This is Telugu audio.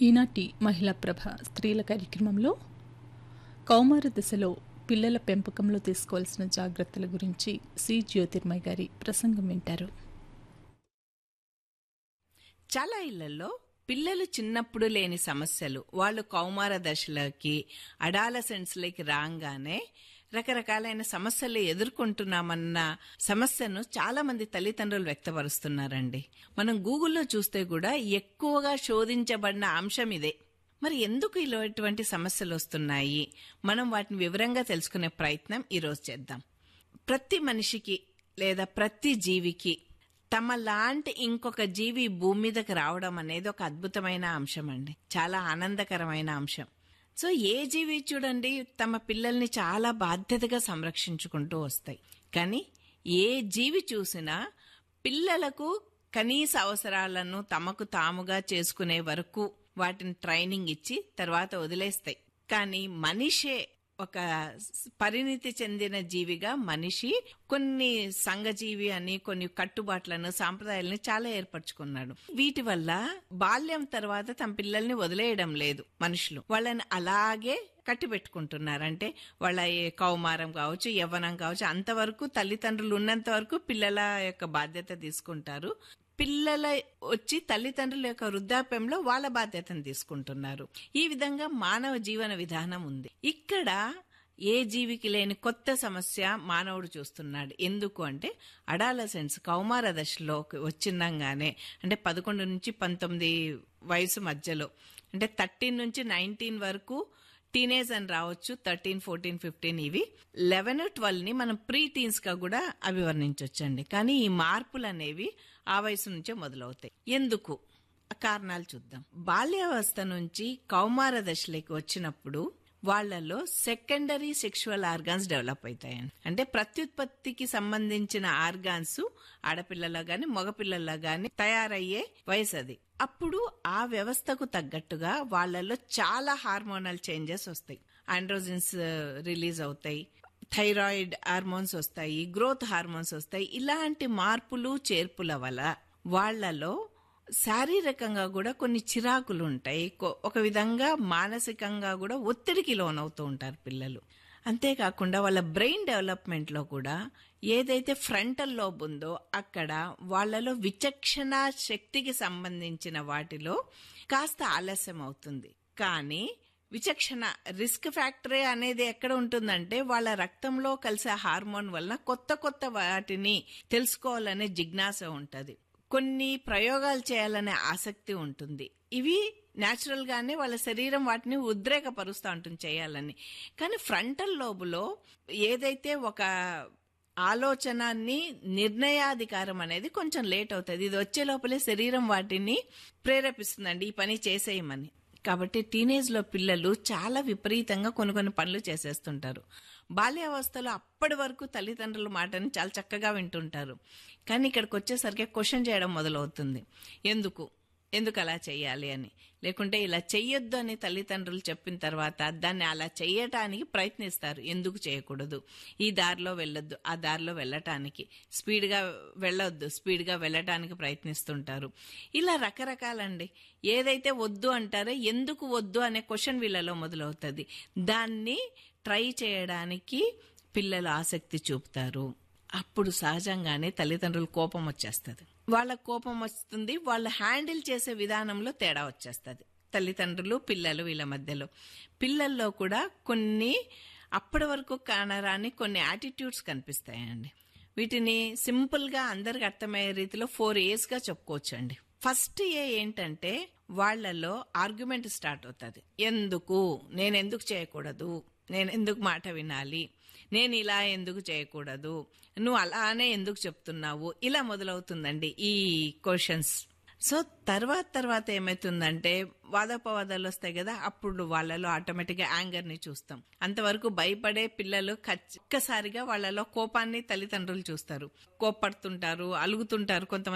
ఈనాటి మహిళా ప్రభ స్త్రీల కార్యక్రమంలో కౌమార దశలో పిల్లల పెంపకంలో తీసుకోవాల్సిన జాగ్రత్తల గురించి సి జ్యోతిర్మయ్ గారి ప్రసంగం వింటారు చాలా ఇళ్లలో పిల్లలు చిన్నప్పుడు లేని సమస్యలు వాళ్ళు కౌమార దశలోకి అడాలసెంట్స్లోకి రాగానే రకరకాలైన సమస్యలు ఎదుర్కొంటున్నామన్న సమస్యను చాలా మంది తల్లిదండ్రులు వ్యక్తపరుస్తున్నారండి మనం గూగుల్లో చూస్తే కూడా ఎక్కువగా శోధించబడిన అంశం ఇదే మరి ఎందుకు ఇలాంటి సమస్యలు వస్తున్నాయి మనం వాటిని వివరంగా తెలుసుకునే ప్రయత్నం ఈరోజు చేద్దాం ప్రతి మనిషికి లేదా ప్రతి జీవికి తమ లాంటి ఇంకొక జీవి భూమి మీదకి రావడం అనేది ఒక అద్భుతమైన అంశం అండి చాలా ఆనందకరమైన అంశం సో ఏ జీవి చూడండి తమ పిల్లల్ని చాలా బాధ్యతగా సంరక్షించుకుంటూ వస్తాయి కానీ ఏ జీవి చూసినా పిల్లలకు కనీస అవసరాలను తమకు తాముగా చేసుకునే వరకు వాటిని ట్రైనింగ్ ఇచ్చి తర్వాత వదిలేస్తాయి కానీ మనిషే ఒక పరిణితి చెందిన జీవిగా మనిషి కొన్ని సంఘజీవి అని కొన్ని కట్టుబాట్లను సాంప్రదాయాలను చాలా ఏర్పరచుకున్నాడు వీటి వల్ల బాల్యం తర్వాత తమ పిల్లల్ని వదిలేయడం లేదు మనుషులు వాళ్ళని అలాగే కట్టి పెట్టుకుంటున్నారు అంటే వాళ్ళ ఏ కౌమారం కావచ్చు యవ్వనం కావచ్చు అంతవరకు తల్లిదండ్రులు ఉన్నంత వరకు పిల్లల యొక్క బాధ్యత తీసుకుంటారు పిల్లల వచ్చి తల్లిదండ్రుల యొక్క వృద్ధాప్యంలో వాళ్ళ బాధ్యతను తీసుకుంటున్నారు ఈ విధంగా మానవ జీవన విధానం ఉంది ఇక్కడ ఏ జీవికి లేని కొత్త సమస్య మానవుడు చూస్తున్నాడు ఎందుకు అంటే అడాలసెన్స్ కౌమార దశలో వచ్చిందంగానే అంటే పదకొండు నుంచి పంతొమ్మిది వయసు మధ్యలో అంటే థర్టీన్ నుంచి నైన్టీన్ వరకు టీనేజ్ అని రావచ్చు థర్టీన్ ఫోర్టీన్ ఫిఫ్టీన్ ఇవి లెవెన్ ట్వెల్వ్ ని మనం ప్రీ టీన్స్ గా కూడా అభివర్ణించవచ్చండి కానీ ఈ మార్పులు అనేవి ఆ వయసు నుంచే మొదలవుతాయి ఎందుకు కారణాలు చూద్దాం బాల్యావస్థ నుంచి కౌమార దశలోకి వచ్చినప్పుడు వాళ్లలో సెకండరీ సెక్షువల్ ఆర్గాన్స్ డెవలప్ అవుతాయండి అంటే ప్రత్యుత్పత్తికి సంబంధించిన ఆర్గాన్స్ ఆడపిల్లల్లో గాని మగపిల్లల్లో గాని తయారయ్యే వయసు అది అప్పుడు ఆ వ్యవస్థకు తగ్గట్టుగా వాళ్లలో చాలా హార్మోనల్ చేంజెస్ వస్తాయి ఆండ్రోజిన్స్ రిలీజ్ అవుతాయి థైరాయిడ్ హార్మోన్స్ వస్తాయి గ్రోత్ హార్మోన్స్ వస్తాయి ఇలాంటి మార్పులు చేర్పుల వల్ల వాళ్లలో శారీరకంగా కూడా కొన్ని చిరాకులు ఉంటాయి ఒక విధంగా మానసికంగా కూడా ఒత్తిడికి లోనవుతూ ఉంటారు పిల్లలు అంతేకాకుండా వాళ్ళ బ్రెయిన్ డెవలప్మెంట్ లో కూడా ఏదైతే ఫ్రంటల్ లోబ్ ఉందో అక్కడ వాళ్లలో విచక్షణ శక్తికి సంబంధించిన వాటిలో కాస్త ఆలస్యం అవుతుంది కానీ విచక్షణ రిస్క్ ఫ్యాక్టరీ అనేది ఎక్కడ ఉంటుందంటే వాళ్ళ రక్తంలో కలిసే హార్మోన్ వల్ల కొత్త కొత్త వాటిని తెలుసుకోవాలనే జిజ్ఞాస ఉంటది కొన్ని ప్రయోగాలు చేయాలనే ఆసక్తి ఉంటుంది ఇవి న్యాచురల్ గానే వాళ్ళ శరీరం వాటిని ఉద్రేకపరుస్తూ ఉంటుంది చేయాలని కానీ ఫ్రంటల్ లోబులో ఏదైతే ఒక ఆలోచనాన్ని నిర్ణయాధికారం అనేది కొంచెం లేట్ అవుతుంది ఇది వచ్చే లోపలే శరీరం వాటిని ప్రేరేపిస్తుందండి ఈ పని చేసేయమని కాబట్టి టీనేజ్ లో పిల్లలు చాలా విపరీతంగా కొన్ని కొన్ని పనులు చేసేస్తుంటారు బాల్యావస్థలో అప్పటి వరకు తల్లిదండ్రుల మాటని చాలా చక్కగా వింటుంటారు కానీ ఇక్కడికి వచ్చేసరికి క్వశ్చన్ చేయడం మొదలవుతుంది ఎందుకు ఎందుకు అలా చెయ్యాలి అని లేకుంటే ఇలా చెయ్యొద్దు అని తల్లిదండ్రులు చెప్పిన తర్వాత దాన్ని అలా చెయ్యటానికి ప్రయత్నిస్తారు ఎందుకు చేయకూడదు ఈ దారిలో వెళ్ళొద్దు ఆ దారిలో వెళ్ళటానికి స్పీడ్గా వెళ్ళొద్దు స్పీడ్గా వెళ్ళటానికి ప్రయత్నిస్తుంటారు ఇలా రకరకాలండి ఏదైతే వద్దు అంటారో ఎందుకు వద్దు అనే క్వశ్చన్ వీళ్ళలో మొదలవుతుంది దాన్ని ట్రై చేయడానికి పిల్లలు ఆసక్తి చూపుతారు అప్పుడు సహజంగానే తల్లిదండ్రులు కోపం వచ్చేస్తుంది వాళ్ళ కోపం వస్తుంది వాళ్ళు హ్యాండిల్ చేసే విధానంలో తేడా వచ్చేస్తుంది తల్లిదండ్రులు పిల్లలు వీళ్ళ మధ్యలో పిల్లల్లో కూడా కొన్ని అప్పటి వరకు కానరాని కొన్ని యాటిట్యూడ్స్ కనిపిస్తాయండి వీటిని సింపుల్ గా అందరికి అర్థమయ్యే రీతిలో ఫోర్ ఇయర్స్ గా చెప్పుకోవచ్చండి ఫస్ట్ ఏ ఏంటంటే వాళ్లలో ఆర్గ్యుమెంట్ స్టార్ట్ అవుతుంది ఎందుకు నేను ఎందుకు చేయకూడదు నేను ఎందుకు మాట వినాలి నేను ఇలా ఎందుకు చేయకూడదు నువ్వు అలానే ఎందుకు చెప్తున్నావు ఇలా మొదలవుతుందండి ఈ క్వశ్చన్స్ సో తర్వాత తర్వాత ఏమైతుందంటే వాదోపవాదాలు వస్తాయి కదా అప్పుడు వాళ్ళలో ఆటోమేటిక్ గా యాంగర్ ని చూస్తాం అంతవరకు భయపడే పిల్లలు ఒక్కసారిగా వాళ్ళలో కోపాన్ని తల్లిదండ్రులు చూస్తారు కోపడుతుంటారు అలుగుతుంటారు కొంతమంది